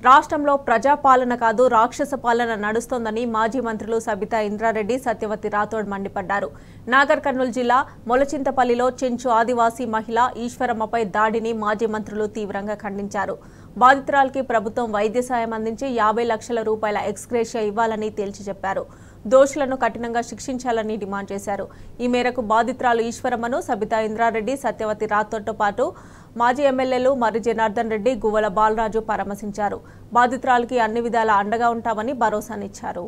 రాష్ట్రంలో ప్రజాపాలన కాదు రాక్షస పాలన నడుస్తోందని మాజీ మంత్రులు సబితా ఇంద్రారెడ్డి సత్యవతి రాథోడ్ మండిపడ్డారు నాగర్ కర్నూలు జిల్లా మొలచింతపల్లిలో చెంచు ఆదివాసీ మహిళ ఈశ్వరమ్మపై దాడిని మాజీ మంత్రులు తీవ్రంగా ఖండించారు బాధితురాలకి ప్రభుత్వం వైద్య సాయం అందించి యాభై లక్షల రూపాయల ఎక్స్గ్రేషియా ఇవ్వాలని తేల్చి చెప్పారు దోషులను కఠినంగా శిక్షించాలని డిమాండ్ చేశారు ఈ మేరకు బాధితురాలు ఈశ్వరమ్మను సబితా ఇంద్రారెడ్డి సత్యవతి రాథోడ్తో పాటు మాజీ ఎమ్మెల్యేలు మర్రి జనార్దన్ రెడ్డి గువ్వల బాలరాజు పరామర్శించారు బాధితురాలకి అన్ని విధాల అండగా ఉంటామని భరోసానిచ్చారు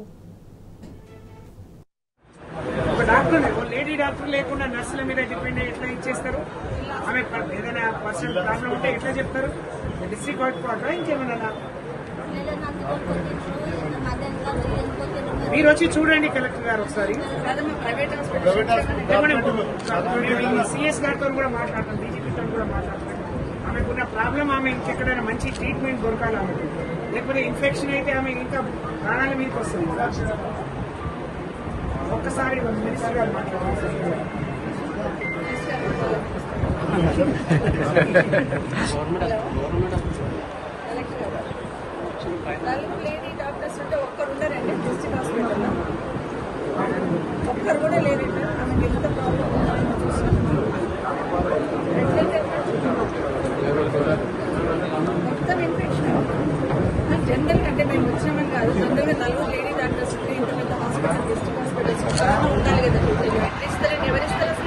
ఒక డాక్టర్ ఓ లేడీ డాక్టర్ లేకుండా నర్సుల మీద డిపెండ్ అయ్యి ఎట్లా ఇచ్చేస్తారు ఆమె పర్- ఏదైనా పర్సనల్ ప్రాబ్లం ఉంటే ఎట్లా చెప్తారు డిస్ట్రిక్ట్ కోర్ట్ కోర్టా ఇంకేమన్నా మీరు వచ్చి చూడండి కలెక్టర్ గారు ఒకసారి సిఎస్ గారితో కూడా మాట్లాడతాం డీజీపీతో కూడా మాట్లాడతాం ఆమెకున్న ప్రాబ్లం ఆమె ఇంకెక్కడైనా మంచి ట్రీట్మెంట్ దొరకాలి ఆమెకు లేకపోతే ఇన్ఫెక్షన్ అయితే ఆమె ఇంకా ప్రాణాల మీదకి వస్తుంది ఒక్కసారి మినిస్టర్ గారు మాట్లాడారు నలుగురు లేడీ డాక్టర్స్ ఉంటే ఒక్కరు ఉండరండి డిస్ట్రిక్ట్ హాస్పిటల్లో ఒక్కరు కూడా లేరండి ఆమెకి ఎంత ప్రాబ్లం ఉందో చూసాం మొత్తం ఇన్ఫెక్షన్ జనరల్ అంటే మేము వచ్చినామని కాదు జనరల్గా నలుగురు లేడీ డాక్టర్స్ ఉంటే ఇంత పెద్ద హాస్పిటల్ డిస్ట్రిక్ట్ హాస్పిటల్స్ చాలా ఉండాలి కదా ఎట్లా ఇస్తారండి ఎవరు ఇస్తారు అసలు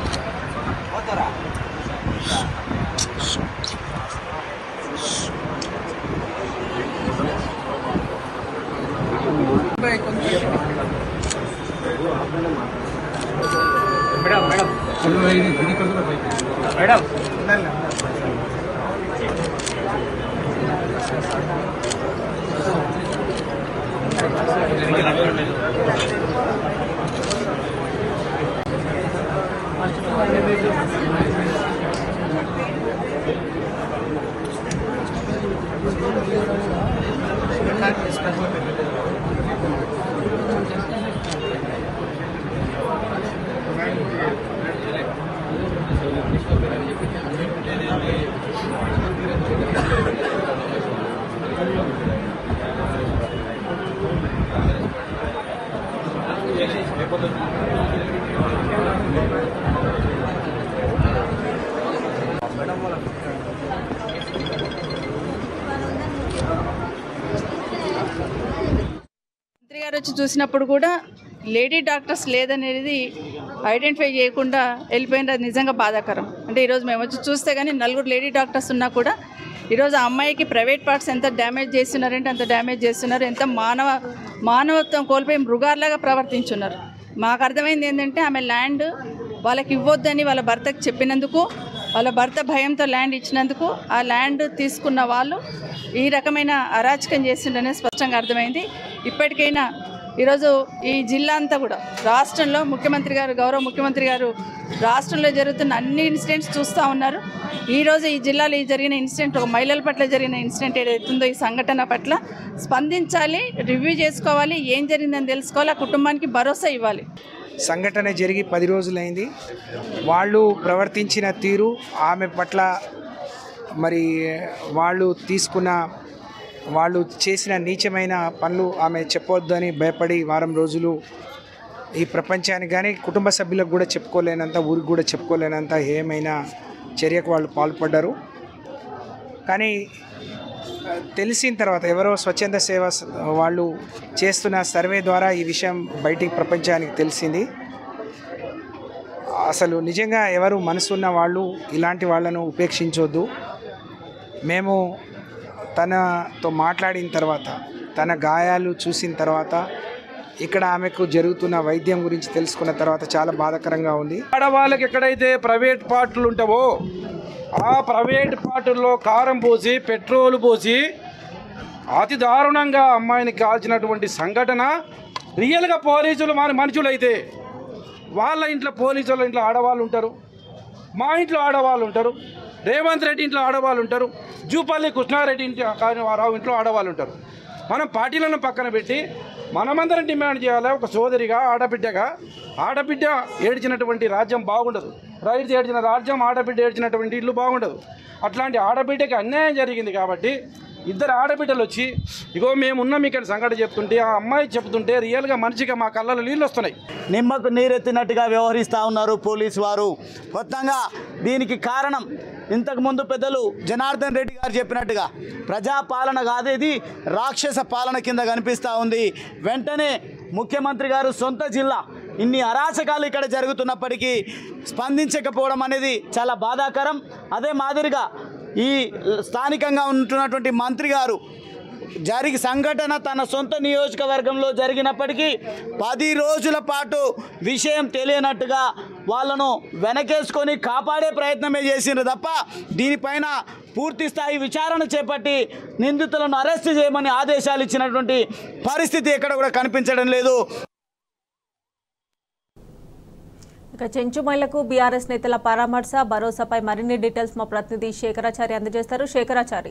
మంత్రి గారు వచ్చి చూసినప్పుడు కూడా లేడీ డాక్టర్స్ లేదనేది ఐడెంటిఫై చేయకుండా వెళ్ళిపోయింది అది నిజంగా బాధాకరం అంటే ఈరోజు మేము వచ్చి చూస్తే కానీ నలుగురు లేడీ డాక్టర్స్ ఉన్నా కూడా ఈరోజు ఆ అమ్మాయికి ప్రైవేట్ పార్ట్స్ ఎంత డ్యామేజ్ చేస్తున్నారంటే అంత డ్యామేజ్ చేస్తున్నారు ఎంత మానవ మానవత్వం కోల్పోయి మృగాల్లాగా ప్రవర్తించున్నారు మాకు అర్థమైంది ఏంటంటే ఆమె ల్యాండ్ వాళ్ళకి ఇవ్వొద్దని వాళ్ళ భర్తకి చెప్పినందుకు వాళ్ళ భర్త భయంతో ల్యాండ్ ఇచ్చినందుకు ఆ ల్యాండ్ తీసుకున్న వాళ్ళు ఈ రకమైన అరాచకం చేసిండనే స్పష్టంగా అర్థమైంది ఇప్పటికైనా ఈరోజు ఈ జిల్లా అంతా కూడా రాష్ట్రంలో ముఖ్యమంత్రి గారు గౌరవ ముఖ్యమంత్రి గారు రాష్ట్రంలో జరుగుతున్న అన్ని ఇన్సిడెంట్స్ చూస్తూ ఉన్నారు ఈరోజు ఈ జిల్లాలో ఈ జరిగిన ఇన్సిడెంట్ ఒక మహిళల పట్ల జరిగిన ఇన్సిడెంట్ ఏదైతుందో ఈ సంఘటన పట్ల స్పందించాలి రివ్యూ చేసుకోవాలి ఏం జరిగిందని తెలుసుకోవాలి ఆ కుటుంబానికి భరోసా ఇవ్వాలి సంఘటన జరిగి పది రోజులైంది వాళ్ళు ప్రవర్తించిన తీరు ఆమె పట్ల మరి వాళ్ళు తీసుకున్న వాళ్ళు చేసిన నీచమైన పనులు ఆమె చెప్పొద్దని భయపడి వారం రోజులు ఈ ప్రపంచానికి కానీ కుటుంబ సభ్యులకు కూడా చెప్పుకోలేనంత ఊరికి కూడా చెప్పుకోలేనంత ఏమైనా చర్యకు వాళ్ళు పాల్పడ్డారు కానీ ఆ, తెలిసిన తర్వాత ఎవరో స్వచ్ఛంద సేవ స- వాళ్ళు చేస్తున్న సర్వే ద్వారా ఈ విషయం బయటికి ప్రపంచానికి తెలిసింది అసలు నిజంగా ఎవరు మనసున్న వాళ్ళు ఇలాంటి వాళ్ళను ఉపేక్షించొద్దు మేము తనతో మాట్లాడిన తర్వాత తన గాయాలు చూసిన తర్వాత ఇక్కడ ఆమెకు జరుగుతున్న వైద్యం గురించి తెలుసుకున్న తర్వాత చాలా బాధాకరంగా ఉంది ఆడవాళ్ళకి ఎక్కడైతే ప్రైవేట్ పార్టులు ఉంటావో ఆ ప్రైవేట్ పార్టుల్లో కారం పోసి పెట్రోల్ పోసి అతి దారుణంగా అమ్మాయిని కాల్చినటువంటి సంఘటన రియల్గా పోలీసులు మన మనుషులైతే వాళ్ళ ఇంట్లో పోలీసుల ఇంట్లో ఆడవాళ్ళు ఉంటారు మా ఇంట్లో ఆడవాళ్ళు ఉంటారు రేవంత్ రెడ్డి ఇంట్లో ఆడవాళ్ళు ఉంటారు జూపల్లి కృష్ణారెడ్డి ఇంటి రావు ఇంట్లో ఆడవాళ్ళు ఉంటారు మనం పార్టీలను పక్కన పెట్టి మనమందరం డిమాండ్ చేయాలి ఒక సోదరిగా ఆడబిడ్డగా ఆడబిడ్డ ఏడ్చినటువంటి రాజ్యం బాగుండదు రైతు ఏడ్చిన రాజ్యం ఆడబిడ్డ ఏడ్చినటువంటి ఇల్లు బాగుండదు అట్లాంటి ఆడబిడ్డకి అన్యాయం జరిగింది కాబట్టి ఇద్దరు ఆడబిడ్డలు వచ్చి ఇగో మేము ఉన్నాం ఇక్కడ సంగతి చెప్తుంటే ఆ అమ్మాయి చెప్తుంటే రియల్గా మనిషిగా మా కళ్ళలో నీళ్ళు వస్తున్నాయి నిమ్మకు నీరెత్తినట్టుగా వ్యవహరిస్తూ ఉన్నారు పోలీసు వారు మొత్తంగా దీనికి కారణం ఇంతకుముందు పెద్దలు జనార్దన్ రెడ్డి గారు చెప్పినట్టుగా ప్రజాపాలన కాదు ఇది రాక్షస పాలన కింద కనిపిస్తూ ఉంది వెంటనే ముఖ్యమంత్రి గారు సొంత జిల్లా ఇన్ని అరాచకాలు ఇక్కడ జరుగుతున్నప్పటికీ స్పందించకపోవడం అనేది చాలా బాధాకరం అదే మాదిరిగా ఈ స్థానికంగా ఉంటున్నటువంటి మంత్రి గారు జరిగి సంఘటన తన సొంత నియోజకవర్గంలో జరిగినప్పటికీ పది రోజుల పాటు విషయం తెలియనట్టుగా వాళ్ళను వెనకేసుకొని కాపాడే ప్రయత్నమే చేసిండ్రు తప్ప దీనిపైన పూర్తి స్థాయి విచారణ చేపట్టి నిందితులను అరెస్ట్ చేయమని ఆదేశాలు ఇచ్చినటువంటి పరిస్థితి ఎక్కడ కూడా కనిపించడం లేదు ఇక చెంచు మహిళకు బీఆర్ఎస్ నేతల పరామర్శ భరోసాపై మరిన్ని డీటెయిల్స్ మా ప్రతినిధి శేఖరాచారి అందజేస్తారు శేఖరాచారి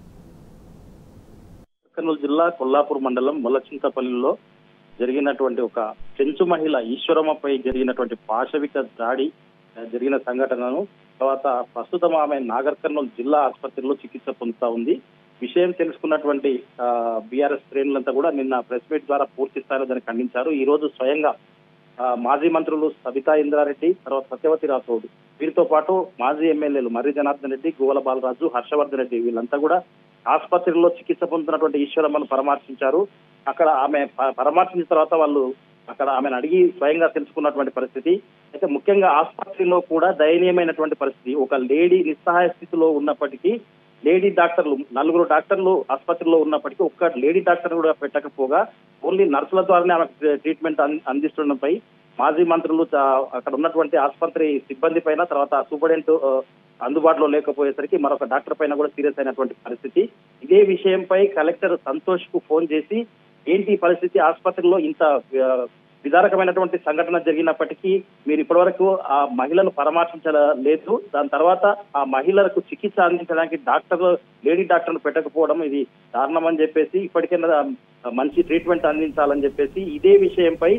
కర్నూలు జిల్లా కొల్లాపూర్ మండలం ములచింతపల్లిలో జరిగినటువంటి ఒక చెంచు మహిళ ఈశ్వరమ్మపై జరిగినటువంటి పాశవిక దాడి ఆ, జరిగిన సంఘటనను తర్వాత ప్రస్తుతం ఆమె నాగర్ కర్నూలు జిల్లా ఆసుపత్రిలో చికిత్స పొందుతా ఉంది విషయం తెలుసుకున్నటువంటి బీఆర్ఎస్ శ్రేణులంతా కూడా నిన్న ప్రెస్ మీట్ ద్వారా పూర్తి స్థాయిలో దాన్ని ఖండించారు ఈ రోజు స్వయంగా ఆ, మాజీ మంత్రులు సబితా ఇంద్రారెడ్డి తర్వాత సత్యవతి రాథోడ్ వీరితో పాటు మాజీ ఎమ్మెల్యేలు మర్రి జనార్దన్ రెడ్డి గోవల బాలరాజు హర్షవర్ధన్ రెడ్డి వీళ్ళంతా కూడా ఆసుపత్రిలో చికిత్స పొందుతున్నటువంటి ఈశ్వరమ్మను పరామర్శించారు అక్కడ ఆమె ప- పరామర్శించిన తర్వాత వాళ్ళు అక్కడ ఆమెను అడిగి స్వయంగా తెలుసుకున్నటువంటి పరిస్థితి అయితే ముఖ్యంగా ఆసుపత్రిలో కూడా దయనీయమైనటువంటి పరిస్థితి ఒక లేడీ నిస్సహాయ స్థితిలో ఉన్నప్పటికీ లేడీ డాక్టర్లు నలుగురు డాక్టర్లు ఆసుపత్రిలో ఉన్నప్పటికీ ఒక్క లేడీ డాక్టర్ కూడా పెట్టకపోగా ఓన్లీ నర్సుల ద్వారానే ఆమెకు ట్రీట్మెంట్ అం- అందిస్తుండడంపై మాజీ మంత్రులు చా- అక్కడ ఉన్నటువంటి ఆసుపత్రి సిబ్బంది పైన తర్వాత సూపరింటెండెంట్ ఆ, అందుబాటులో లేకపోయేసరికి మరొక డాక్టర్ పైన కూడా సీరియస్ అయినటువంటి పరిస్థితి ఇదే విషయంపై కలెక్టర్ సంతోష్ కు ఫోన్ చేసి ఏంటి ఈ పరిస్థితి ఆసుపత్రిలో ఇంత ఆ, విదారకమైనటువంటి సంఘటన జరిగినప్పటికీ మీరు ఇప్పటివరకు ఆ మహిళను పరామర్శించలేదు దాని తర్వాత ఆ మహిళలకు చికిత్స అందించడానికి డాక్టర్లు లేడీ డాక్టర్లు పెట్టకపోవడం ఇది దారుణం అని చెప్పేసి ఇప్పటికైనా మంచి ట్రీట్మెంట్ అందించాలని చెప్పేసి ఇదే విషయంపై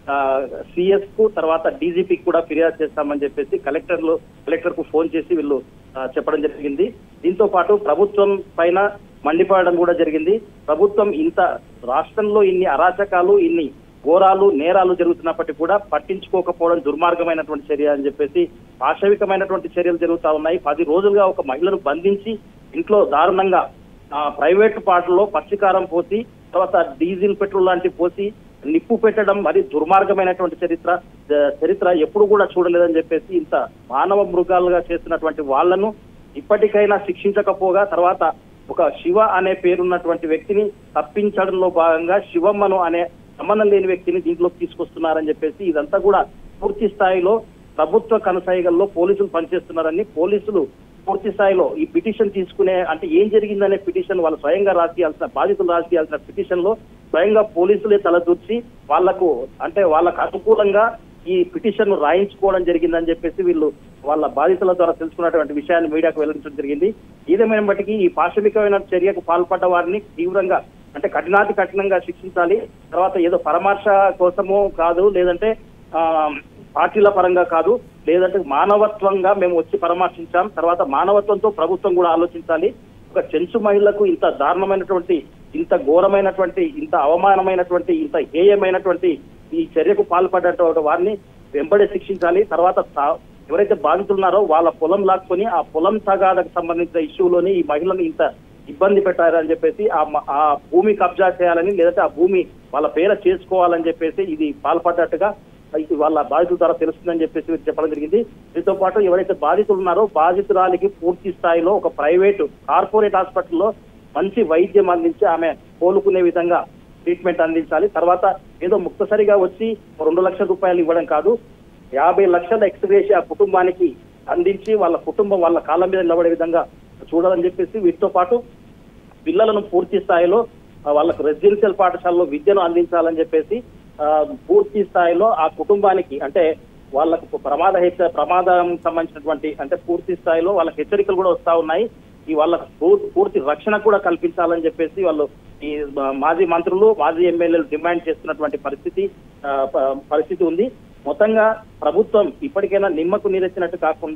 సిఎస్ కు తర్వాత డీజీపీకి కూడా ఫిర్యాదు చేస్తామని చెప్పేసి కలెక్టర్లు కలెక్టర్ కు ఫోన్ చేసి వీళ్ళు ఆ, చెప్పడం జరిగింది దీంతో పాటు ప్రభుత్వం పైన మండిపడడం కూడా జరిగింది ప్రభుత్వం ఇంత రాష్ట్రంలో ఇన్ని అరాచకాలు ఇన్ని ఘోరాలు నేరాలు జరుగుతున్నప్పటికీ కూడా పట్టించుకోకపోవడం దుర్మార్గమైనటువంటి చర్య అని చెప్పేసి పాశవికమైనటువంటి చర్యలు జరుగుతా ఉన్నాయి పది రోజులుగా ఒక మహిళను బంధించి ఇంట్లో దారుణంగా ఆ, ప్రైవేట్ పాటల్లో పచ్చికారం పోసి తర్వాత డీజిల్ పెట్రోల్ లాంటి పోసి నిప్పు పెట్టడం మరి దుర్మార్గమైనటువంటి చరిత్ర ఆ, చరిత్ర ఎప్పుడు కూడా చూడలేదని చెప్పేసి ఇంత మానవ మృగాలుగా చేస్తున్నటువంటి వాళ్లను ఇప్పటికైనా శిక్షించకపోగా తర్వాత ఒక శివ అనే పేరున్నటువంటి వ్యక్తిని తప్పించడంలో భాగంగా శివమ్మను అనే సంబంధం లేని వ్యక్తిని దీంట్లోకి తీసుకొస్తున్నారని చెప్పేసి ఇదంతా కూడా పూర్తి స్థాయిలో ప్రభుత్వ కనసాయిగల్లో పోలీసులు పనిచేస్తున్నారని పోలీసులు పూర్తి స్థాయిలో ఈ పిటిషన్ తీసుకునే అంటే ఏం జరిగిందనే పిటిషన్ వాళ్ళు స్వయంగా రాసియాల్సిన బాధితులు రాసియాల్సిన పిటిషన్ లో స్వయంగా పోలీసులే తలదూర్చి వాళ్లకు అంటే వాళ్ళకు అనుకూలంగా ఈ పిటిషన్ ను రాయించుకోవడం జరిగిందని చెప్పేసి వీళ్ళు వాళ్ళ బాధితుల ద్వారా తెలుసుకున్నటువంటి విషయాన్ని మీడియాకు వెల్లడించడం జరిగింది ఏదేమైనప్పటికీ ఈ పాశవికమైన చర్యకు పాల్పడ్డ వారిని తీవ్రంగా అంటే కఠినాతి కఠినంగా శిక్షించాలి తర్వాత ఏదో పరామర్శ కోసమో కాదు లేదంటే ఆ పార్టీల పరంగా కాదు లేదంటే మానవత్వంగా మేము వచ్చి పరామర్శించాం తర్వాత మానవత్వంతో ప్రభుత్వం కూడా ఆలోచించాలి ఒక చెంచు మహిళలకు ఇంత దారుణమైనటువంటి ఇంత ఘోరమైనటువంటి ఇంత అవమానమైనటువంటి ఇంత హేయమైనటువంటి ఈ చర్యకు పాల్పడ్డటువంటి వారిని వెంబడే శిక్షించాలి తర్వాత సా- ఎవరైతే బాధితులు ఉన్నారో వాళ్ళ పొలం లాక్కొని ఆ పొలం తగాదకు సంబంధించిన ఇష్యూలోని ఈ మహిళను ఇంత ఇబ్బంది పెట్టారని చెప్పేసి ఆ మ- ఆ భూమి కబ్జా చేయాలని లేదంటే ఆ భూమి వాళ్ళ పేర చేసుకోవాలని చెప్పేసి ఇది పాల్పడ్డట్టుగా ఇది వాళ్ళ బాధితుల ద్వారా తెలుస్తుందని చెప్పేసి వీరు చెప్పడం జరిగింది దీంతో పాటు ఎవరైతే బాధితులు ఉన్నారో బాధితురాలికి పూర్తి స్థాయిలో ఒక ప్రైవేట్ కార్పొరేట్ హాస్పిటల్లో మంచి వైద్యం అందించి ఆమె కోలుకునే విధంగా ట్రీట్మెంట్ అందించాలి తర్వాత ఏదో ముక్తసరిగా వచ్చి రెండు లక్షల రూపాయలు ఇవ్వడం కాదు యాభై లక్షల ఎక్స్గ్రేషి ఆ కుటుంబానికి అందించి వాళ్ళ కుటుంబం వాళ్ళ కాళ్ళ మీద నిలబడే విధంగా చూడాలని చెప్పేసి వీటితో పాటు పిల్లలను పూర్తి స్థాయిలో ఆ, వాళ్ళకు రెసిడెన్షియల్ పాఠశాలలో విద్యను అందించాలని చెప్పేసి ఆ, పూర్తి స్థాయిలో ఆ కుటుంబానికి అంటే వాళ్ళకు ప్రమాద హెచ్చ ప్రమాదం సంబంధించినటువంటి అంటే పూర్తి స్థాయిలో వాళ్ళకి హెచ్చరికలు కూడా వస్తా ఉన్నాయి ఈ వాళ్ళకు పూ- పూర్తి రక్షణ కూడా కల్పించాలని చెప్పేసి వాళ్ళు ఈ మా- మాజీ మంత్రులు మాజీ ఎమ్మెల్యేలు డిమాండ్ చేస్తున్నటువంటి పరిస్థితి ఆ, ప- పరిస్థితి ఉంది మొత్తంగా ప్రభుత్వం ఇప్పటికైనా నిమ్మకు నీరెత్తినట్టు కాకుండా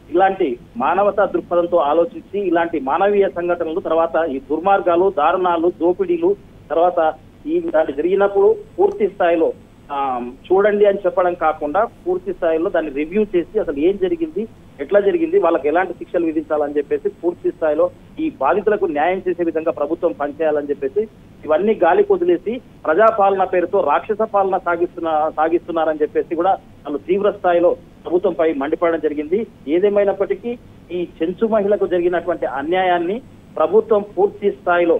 ఇలాంటి మానవతా దృక్పథంతో ఆలోచించి ఇలాంటి మానవీయ సంఘటనలు తర్వాత ఈ దుర్మార్గాలు దారుణాలు దోపిడీలు తర్వాత ఈ ఇలాంటి జరిగినప్పుడు పూర్తి స్థాయిలో ఆ, చూడండి అని చెప్పడం కాకుండా పూర్తి స్థాయిలో దాన్ని రివ్యూ చేసి అసలు ఏం జరిగింది ఎట్లా జరిగింది వాళ్ళకి ఎలాంటి శిక్షలు విధించాలని చెప్పేసి పూర్తి స్థాయిలో ఈ బాధితులకు న్యాయం చేసే విధంగా ప్రభుత్వం పనిచేయాలని చెప్పేసి ఇవన్నీ గాలి కొదిలేసి ప్రజాపాలన పేరుతో రాక్షస పాలన సాగిస్తున్న సాగిస్తున్నారని చెప్పేసి కూడా వాళ్ళు తీవ్ర స్థాయిలో ప్రభుత్వంపై మండిపడడం జరిగింది ఏదేమైనప్పటికీ ఈ చెంచు మహిళకు జరిగినటువంటి అన్యాయాన్ని ప్రభుత్వం పూర్తి స్థాయిలో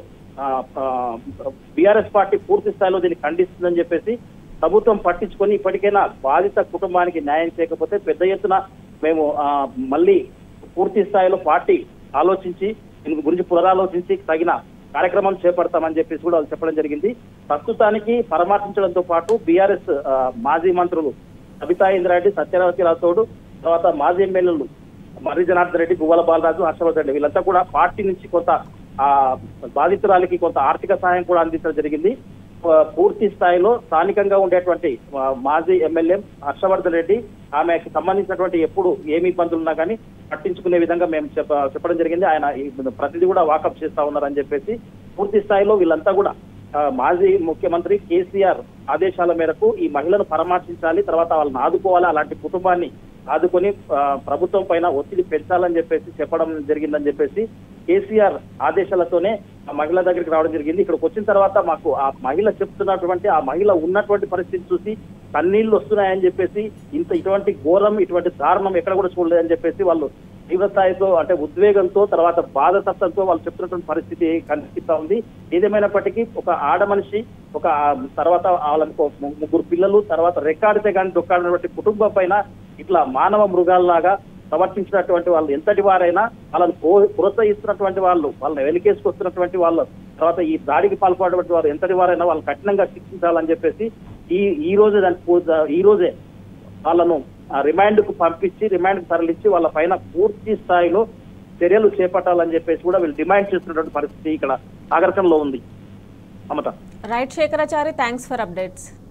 బీఆర్ఎస్ పార్టీ పూర్తి స్థాయిలో దీన్ని ఖండిస్తుందని చెప్పేసి ప్రభుత్వం పట్టించుకొని ఇప్పటికైనా బాధిత కుటుంబానికి న్యాయం చేయకపోతే పెద్ద ఎత్తున మేము ఆ, మళ్ళీ పూర్తి స్థాయిలో పార్టీ ఆలోచించి దీని గురించి పునరాలోచించి తగిన కార్యక్రమం చేపడతామని చెప్పేసి కూడా వాళ్ళు చెప్పడం జరిగింది ప్రస్తుతానికి పరామర్శించడంతో పాటు బీఆర్ఎస్ మాజీ మంత్రులు సబితా ఇంద్రారెడ్డి సత్యవతి రాథోడ్ తర్వాత మాజీ ఎమ్మెల్యేలు మర్రి జనార్దన్ రెడ్డి గువ్వల బాలరాజు హర్షవర్ధన్ రెడ్డి వీళ్ళంతా కూడా పార్టీ నుంచి కొంత ఆ బాధితురాలికి కొంత ఆర్థిక సహాయం కూడా అందించడం జరిగింది ఆ, పూర్తి స్థాయిలో స్థానికంగా ఉండేటువంటి ఆ, మాజీ ఎమ్మెల్యే హర్షవర్ధన్ రెడ్డి ఆమెకి సంబంధించినటువంటి ఎప్పుడు ఏమి ఇబ్బందులు ఉన్నా కానీ పట్టించుకునే విధంగా మేము చెప్ప చెప్పడం జరిగింది ఆయన ఈ ప్రతిదీ కూడా వాకప్ చేస్తా ఉన్నారని చెప్పేసి పూర్తి స్థాయిలో వీళ్ళంతా కూడా ఆ, మాజీ ముఖ్యమంత్రి కేసీఆర్ ఆదేశాల మేరకు ఈ మహిళను పరామర్శించాలి తర్వాత వాళ్ళని ఆదుకోవాలి అలాంటి కుటుంబాన్ని ఆదుకొని ఆ, ప్రభుత్వం పైన ఒత్తిడి పెంచాలని చెప్పేసి చెప్పడం జరిగిందని చెప్పేసి కేసీఆర్ ఆదేశాలతోనే ఆ మహిళ దగ్గరికి రావడం జరిగింది ఇక్కడికి వచ్చిన తర్వాత మాకు ఆ మహిళ చెప్తున్నటువంటి ఆ మహిళ ఉన్నటువంటి పరిస్థితి చూసి కన్నీళ్లు వస్తున్నాయని చెప్పేసి ఇంత ఇటువంటి ఘోరం ఇటువంటి దారుణం ఎక్కడ కూడా చూడలేదని చెప్పేసి వాళ్ళు తీవ్ర స్థాయితో అంటే ఉద్వేగంతో తర్వాత బాధతత్వంతో వాళ్ళు చెప్తున్నటువంటి పరిస్థితి కనిపిస్తా ఉంది ఏదేమైనప్పటికీ ఒక ఆడ మనిషి ఒక ఆ, తర్వాత వాళ్ళకి ఒక ము- ముగ్గురు పిల్లలు తర్వాత రెక్కాడితే కానీ దొక్కాడినటువంటి కుటుంబం పైన ఇట్లా మానవ మృగాల్లాగా ప్రవర్తించినటువంటి వాళ్ళు ఎంతటి వారైనా వాళ్ళని ప్రో- ప్రోత్సహిస్తున్నటువంటి వాళ్ళు వాళ్ళని వెలికేసుకొస్తున్నటువంటి వాళ్ళు తర్వాత ఈ దాడికి పాల్పడినటువంటి వారు ఎంతటి వారైనా వాళ్ళు కఠినంగా శిక్షించాలని చెప్పేసి ఈ ఈ రోజే దాన్ని పూ- ఈ రోజే వాళ్ళను రిమాండ్ కు పంపించి రిమాండ్ కు తరలించి వాళ్ళ పైన పూర్తి స్థాయిలో చర్యలు చేపట్టాలని చెప్పేసి కూడా వీళ్ళు డిమాండ్ చేస్తున్నటువంటి పరిస్థితి ఇక్కడ ఆగర్షణలో ఉంది అమత right Shekarachari thanks for updates